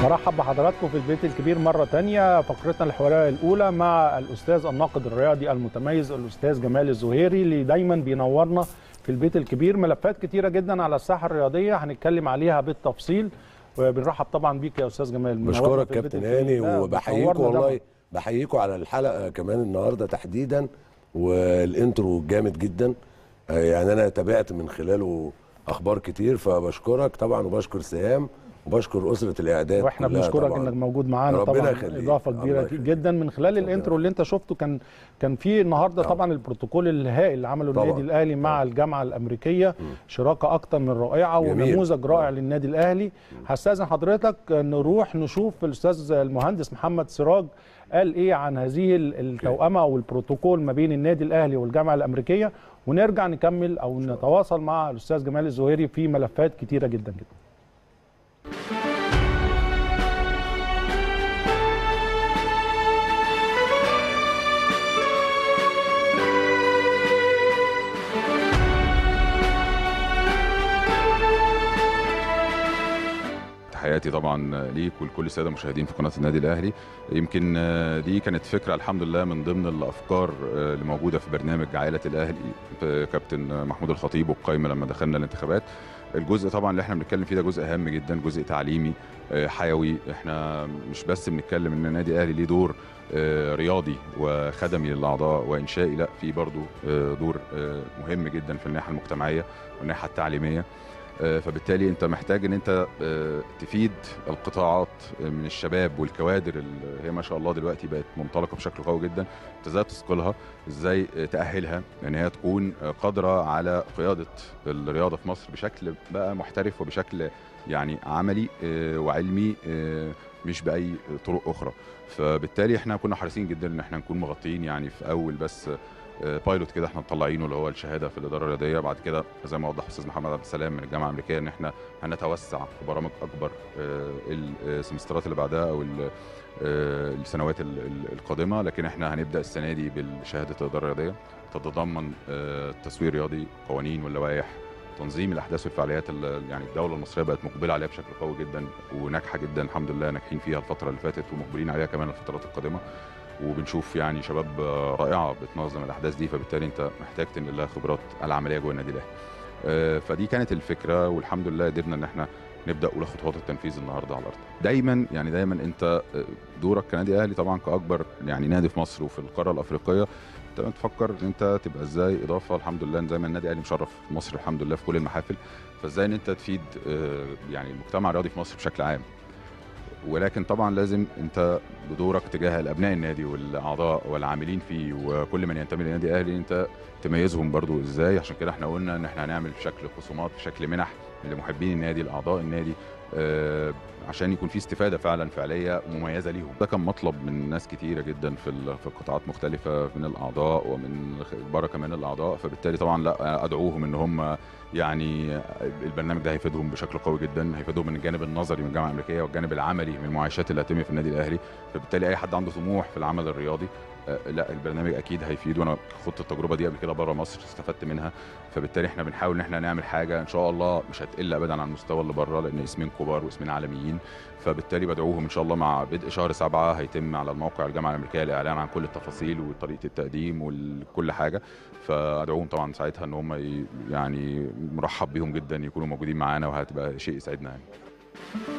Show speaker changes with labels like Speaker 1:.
Speaker 1: مرحب بحضراتكم في البيت الكبير مرة تانية فقرتنا الحوارية الأولى مع الأستاذ الناقد الرياضي المتميز الأستاذ جمال الزهيري اللي دايما بينورنا في البيت الكبير ملفات كتيرة جدا على الساحة الرياضية هنتكلم عليها بالتفصيل وبنرحب طبعا بيك يا أستاذ جمال منورنا
Speaker 2: بشكرك
Speaker 1: في البيت
Speaker 2: كابتن
Speaker 1: الكبير.
Speaker 2: هاني
Speaker 1: لا،
Speaker 2: وبحييكم
Speaker 1: بتنورنا
Speaker 2: والله
Speaker 1: ده.
Speaker 2: بحييكم على الحلقه كمان النهارده تحديدا والانترو جامد جدا آه، يعني انا تابعت من خلاله اخبار كتير فبشكرك طبعا وبشكر سهام وبشكر اسره الاعداد
Speaker 1: واحنا
Speaker 2: كلها
Speaker 1: بنشكرك
Speaker 2: طبعاً.
Speaker 1: انك موجود معانا
Speaker 2: ربنا
Speaker 1: طبعا
Speaker 2: يخليك.
Speaker 1: اضافه
Speaker 2: الله
Speaker 1: كبيره
Speaker 2: يخليك.
Speaker 1: جدا من خلال الانترو اللي انت شفته كان كان في النهارده
Speaker 2: طبعاً.
Speaker 1: طبعا البروتوكول الهائل اللي عمله
Speaker 2: طبعاً.
Speaker 1: النادي الاهلي مع الجامعه الامريكيه شراكه اكتر من رائعه
Speaker 2: جميل.
Speaker 1: ونموذج رائع
Speaker 2: طبعاً.
Speaker 1: للنادي الاهلي هستاذن حضرتك نروح نشوف الاستاذ المهندس محمد سراج قال ايه عن هذه ال- التوأمه او البروتوكول ما بين النادي الاهلي والجامعه الامريكيه ونرجع نكمل او نتواصل مع الاستاذ جمال الزهيري في ملفات كتيره جدا جدا
Speaker 3: تحياتي طبعا ليك ولكل الساده المشاهدين في قناه النادي الاهلي يمكن آه، دي كانت فكره الحمد لله من ضمن الافكار آه، اللي موجوده في برنامج عائله الاهلي في كابتن محمود الخطيب والقائمه لما دخلنا الانتخابات الجزء طبعا اللي احنا بنتكلم فيه ده جزء هام جدا جزء تعليمي آه، حيوي احنا مش بس بنتكلم ان النادي الاهلي ليه دور آه، رياضي وخدمي للاعضاء وانشائي لا في برضه آه، دور آه، مهم جدا في الناحيه المجتمعيه والناحيه التعليميه آه، فبالتالي انت محتاج ان انت آه، تفيد القطاعات من الشباب والكوادر اللي هي ما شاء الله دلوقتي بقت منطلقه بشكل قوي جدا انت ازاي تثقلها ازاي آه، تاهلها ان هي تكون آه، قادره على قياده الرياضه في مصر بشكل بقى محترف وبشكل يعني عملي آه، وعلمي آه، مش باي طرق اخرى فبالتالي احنا كنا حريصين جدا ان احنا نكون مغطيين يعني في اول بس آه، بايلوت كده احنا مطلعينه اللي هو الشهاده في الاداره الرياضيه بعد كده زي ما وضح استاذ محمد عبد السلام من الجامعه الامريكيه ان احنا هنتوسع في برامج اكبر آه، السمسترات اللي بعدها او ال- آه، السنوات ال- ال- القادمه لكن احنا هنبدا السنه دي بشهاده الاداره الرياضيه تتضمن آه، تسويق رياضي قوانين واللوائح تنظيم الاحداث والفعاليات اللي يعني الدوله المصريه بقت مقبله عليها بشكل قوي جدا وناجحه جدا الحمد لله ناجحين فيها الفتره اللي فاتت ومقبلين عليها كمان الفترات القادمه وبنشوف يعني شباب آه، رائعه بتنظم الاحداث دي فبالتالي انت محتاج تنقل لها خبرات العمليه جوه النادي الاهلي. آه، فدي كانت الفكره والحمد لله قدرنا ان احنا نبدا اولى خطوات التنفيذ النهارده على الارض. دايما يعني دايما انت آه، دورك كنادي اهلي طبعا كاكبر يعني نادي في مصر وفي القاره الافريقيه انت تفكر ان انت تبقى ازاي اضافه الحمد لله زي ما النادي الاهلي مشرف مصر الحمد لله في كل المحافل فازاي ان انت تفيد آه، يعني المجتمع الرياضي في مصر بشكل عام. ولكن طبعا لازم انت بدورك تجاه الابناء النادي والاعضاء والعاملين فيه وكل من ينتمي للنادي الاهلي انت تميزهم برضو ازاي عشان كده احنا قلنا ان احنا هنعمل في شكل خصومات في شكل منح لمحبين النادي لاعضاء النادي آه، عشان يكون في استفاده فعلا فعليه مميزه ليهم ده كان مطلب من ناس كتيره جدا في ال- في قطاعات مختلفه من الاعضاء ومن بره كمان الاعضاء فبالتالي طبعا لا ادعوهم ان هم يعني البرنامج ده هيفيدهم بشكل قوي جدا هيفيدهم من الجانب النظري من الجامعه الامريكيه والجانب العملي من المعايشات اللي هتتم في النادي الاهلي فبالتالي اي حد عنده طموح في العمل الرياضي آه، لا البرنامج اكيد هيفيد وانا خدت التجربه دي قبل كده بره مصر استفدت منها فبالتالي احنا بنحاول ان احنا نعمل حاجه ان شاء الله مش هتقل ابدا عن المستوى اللي بره لان اسمين كبار واسمين عالميين فبالتالي بدعوهم ان شاء الله مع بدء شهر سبعة هيتم على الموقع الجامعه الامريكيه الاعلان عن كل التفاصيل وطريقه التقديم وكل حاجه فادعوهم طبعا ساعتها ان هم ي- يعني مرحب بيهم جدا يكونوا موجودين معانا وهتبقى شيء يسعدنا يعني